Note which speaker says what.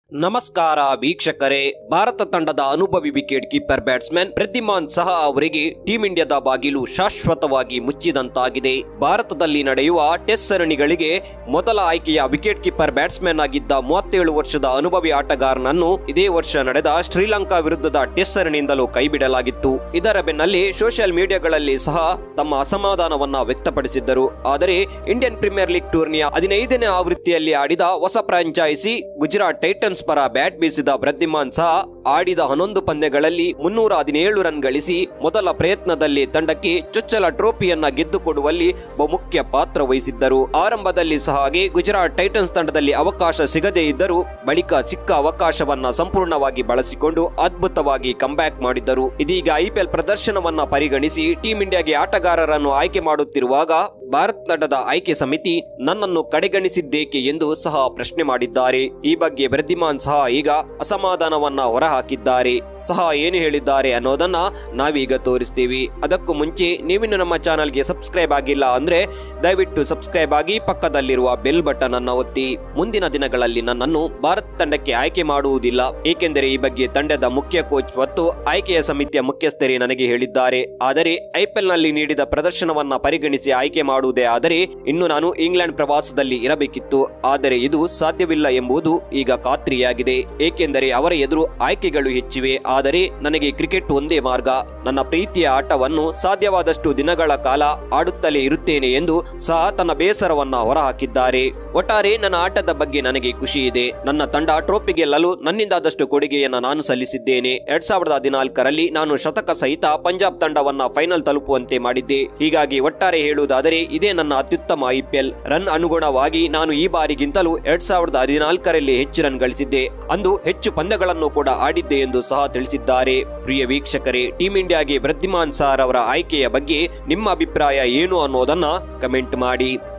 Speaker 1: ನಮಸ್ಕಾರ ವೀಕ್ಷಕರೇ ಭಾರತ ತಂಡದ ಅನುಭವಿ ವಿಕೆಟ್ ಕೀಪರ್ ಬ್ಯಾಟ್ಸ್ಮನ್ ಪ್ರದ್ಯುಮಾನ್ ಸಹ ಅವರಿಗೆ ಟೀಂ ಇಂಡಿಯಾದ ಬಾಗಿಲು ಶಾಶ್ವತವಾಗಿ ಮುಚ್ಚಿದಂತಾಗಿದೆ ಭಾರತದಲ್ಲಿ ನಡೆಯುವ ಟೆಸ್ಟ್ ಸರಣಿಗಳಿಗೆ ಮೊದಲ ಆಯ್ಕೆಯ ವಿಕೆಟ್ ಕೀಪರ್ ಬ್ಯಾಟ್ಸ್ಮನ್ ಆಗಿದ್ದ ಮೂವತ್ತೇಳು ವರ್ಷದ ಅನುಭವಿ ಆಟಗಾರನನ್ನು ಇದೇ ವರ್ಷ ನಡೆದ ಶ್ರೀಲಂಕಾ ವಿರುದ್ಧದ ಟೆಸ್ಟ್ ಸರಣಿಯಿಂದಲೂ ಕೈಬಿಡಲಾಗಿತ್ತು ಇದರ ಬೆನ್ನಲ್ಲಿ ಸೋಷಿಯಲ್ ಮೀಡಿಯಾಗಳಲ್ಲಿ ಸಹ ತಮ್ಮ ಅಸಮಾಧಾನವನ್ನ ವ್ಯಕ್ತಪಡಿಸಿದ್ದರು ಆದರೆ ಇಂಡಿಯನ್ ಪ್ರೀಮಿಯರ್ ಲೀಗ್ ಟೂರ್ನಿಯ ಹದಿನೈದನೇ ಆವೃತ್ತಿಯಲ್ಲಿ ಆಡಿದ ಹೊಸ ಫ್ರಾಂಚೈಸಿ ಗುಜರಾತ್ ಟೈಟನ್ಸ್ ಪರ ಬ್ಯಾಟ್ ಬೀಸಿದ ಪ್ರದ್ಯುಮಾನ್ ಸಹ ಆಡಿದ ಹನ್ನೊಂದು ಪಂದ್ಯಗಳಲ್ಲಿ ಮುನ್ನೂರ ಹದಿನೇಳು ರನ್ ಗಳಿಸಿ ಮೊದಲ ಪ್ರಯತ್ನದಲ್ಲಿ ತಂಡಕ್ಕೆ ಚೊಚ್ಚಲ ಟ್ರೋಫಿಯನ್ನ ಗೆದ್ದುಕೊಡುವಲ್ಲಿ ಬಹುಮುಖ್ಯ ಪಾತ್ರ ವಹಿಸಿದ್ದರು ಆರಂಭದಲ್ಲಿ ಸಹ ಹಾಗೆ ಗುಜರಾತ್ ಟೈಟನ್ಸ್ ತಂಡದಲ್ಲಿ ಅವಕಾಶ ಸಿಗದೇ ಇದ್ದರೂ ಬಳಿಕ ಸಿಕ್ಕ ಅವಕಾಶವನ್ನ ಸಂಪೂರ್ಣವಾಗಿ ಬಳಸಿಕೊಂಡು ಅದ್ಭುತವಾಗಿ ಕಂಬ್ಯಾಕ್ ಮಾಡಿದ್ದರು ಇದೀಗ ಐಪಿಎಲ್ ಪ್ರದರ್ಶನವನ್ನ ಪರಿಗಣಿಸಿ ಟೀಂ ಇಂಡಿಯಾಗೆ ಆಟಗಾರರನ್ನು ಆಯ್ಕೆ ಮಾಡುತ್ತಿರುವಾಗ ಭಾರತ ತಂಡದ ಆಯ್ಕೆ ಸಮಿತಿ ನನ್ನನ್ನು ಕಡೆಗಣಿಸಿದ್ದೇಕೆ ಎಂದು ಸಹ ಪ್ರಶ್ನೆ ಮಾಡಿದ್ದಾರೆ ಈ ಬಗ್ಗೆ ಪ್ರದ್ಯುಮಾನ್ ಸಹ ಈಗ ಅಸಮಾಧಾನವನ್ನ ಹೊರಹಾಕಿದ್ದಾರೆ ಸಹ ಏನು ಹೇಳಿದ್ದಾರೆ ಅನ್ನೋದನ್ನ ನಾವೀಗ ತೋರಿಸ್ತೀವಿ ಅದಕ್ಕೂ ಮುಂಚೆ ನೀವಿನ್ನು ನಮ್ಮ ಚಾನಲ್ಗೆ ಸಬ್ಸ್ಕ್ರೈಬ್ ಆಗಿಲ್ಲ ಅಂದ್ರೆ ದಯವಿಟ್ಟು ಸಬ್ಸ್ಕ್ರೈಬ್ ಆಗಿ ಪಕ್ಕದಲ್ಲಿರುವ ಬೆಲ್ ಬಟನ್ ಅನ್ನ ಒತ್ತಿ ಮುಂದಿನ ದಿನಗಳಲ್ಲಿ ನನ್ನನ್ನು ಭಾರತ ತಂಡಕ್ಕೆ ಆಯ್ಕೆ ಮಾಡುವುದಿಲ್ಲ ಏಕೆಂದರೆ ಈ ಬಗ್ಗೆ ತಂಡದ ಮುಖ್ಯ ಕೋಚ್ ಮತ್ತು ಆಯ್ಕೆಯ ಸಮಿತಿಯ ಮುಖ್ಯಸ್ಥರೇ ನನಗೆ ಹೇಳಿದ್ದಾರೆ ಆದರೆ ಐಪಿಎಲ್ ನಲ್ಲಿ ನೀಡಿದ ಪ್ರದರ್ಶನವನ್ನ ಪರಿಗಣಿಸಿ ಆಯ್ಕೆ ಮಾಡುವುದೇ ಆದರೆ ಇನ್ನು ನಾನು ಇಂಗ್ಲೆಂಡ್ ಪ್ರವಾಸದಲ್ಲಿ ಇರಬೇಕಿತ್ತು ಆದರೆ ಇದು ಸಾಧ್ಯವಿಲ್ಲ ಎಂಬುದು ಈಗ ಖಾತ್ರಿಯಾಗಿದೆ ಏಕೆಂದರೆ ಅವರ ಎದುರು ಆಯ್ಕೆಗಳು ಹೆಚ್ಚಿವೆ ಆದರೆ ನನಗೆ ಕ್ರಿಕೆಟ್ ಒಂದೇ ಮಾರ್ಗ ನನ್ನ ಪ್ರೀತಿಯ ಆಟವನ್ನು ಸಾಧ್ಯವಾದಷ್ಟು ದಿನಗಳ ಕಾಲ ಆಡುತ್ತಲೇ ಇರುತ್ತೇನೆ ಎಂದು ಸಹ ತನ್ನ ಬೇಸರವನ್ನ ಹೊರಹಾಕಿದ್ದಾರೆ ಒಟ್ಟಾರೆ ನನ್ನ ಆಟದ ಬಗ್ಗೆ ನನಗೆ ಖುಷಿ ಇದೆ ನನ್ನ ತಂಡ ಟ್ರೋಫಿ ಗೆಲ್ಲಲು ನನ್ನಿಂದಾದಷ್ಟು ಕೊಡುಗೆಯನ್ನ ನಾನು ಸಲ್ಲಿಸಿದ್ದೇನೆ ಎರಡ್ ಸಾವಿರದ ಹದಿನಾಲ್ಕರಲ್ಲಿ ನಾನು ಶತಕ ಸಹಿತ ಪಂಜಾಬ್ ತಂಡವನ್ನ ಫೈನಲ್ ತಲುಪುವಂತೆ ಮಾಡಿದ್ದೆ ಹೀಗಾಗಿ ಒಟ್ಟಾರೆ ಹೇಳುವುದಾದರೆ ಇದೇ ನನ್ನ ಅತ್ಯುತ್ತಮ ಐಪಿಎಲ್ ರನ್ ಅನುಗುಣವಾಗಿ ನಾನು ಈ ಬಾರಿಗಿಂತಲೂ ಎರಡ್ ಸಾವಿರದ ಹದಿನಾಲ್ಕರಲ್ಲಿ ಹೆಚ್ಚು ರನ್ ಗಳಿಸಿದ್ದೆ ಅಂದು ಹೆಚ್ಚು ಪಂದ್ಯಗಳನ್ನು ಕೂಡ ಆಡಿದ್ದೆ ಎಂದು ಸಹ ತಿಳಿಸಿದ್ದಾರೆ ಪ್ರಿಯ ವೀಕ್ಷಕರೇ ಟೀಂ ಇಂಡಿಯಾಗೆ ವೃದ್ಧಿಮಾನ್ ಸಾರ್ ಅವರ ಆಯ್ಕೆಯ ಬಗ್ಗೆ ನಿಮ್ಮ ಅಭಿಪ್ರಾಯ ಏನು ಅನ್ನೋದನ್ನ ಕಮೆಂಟ್ ಮಾಡಿ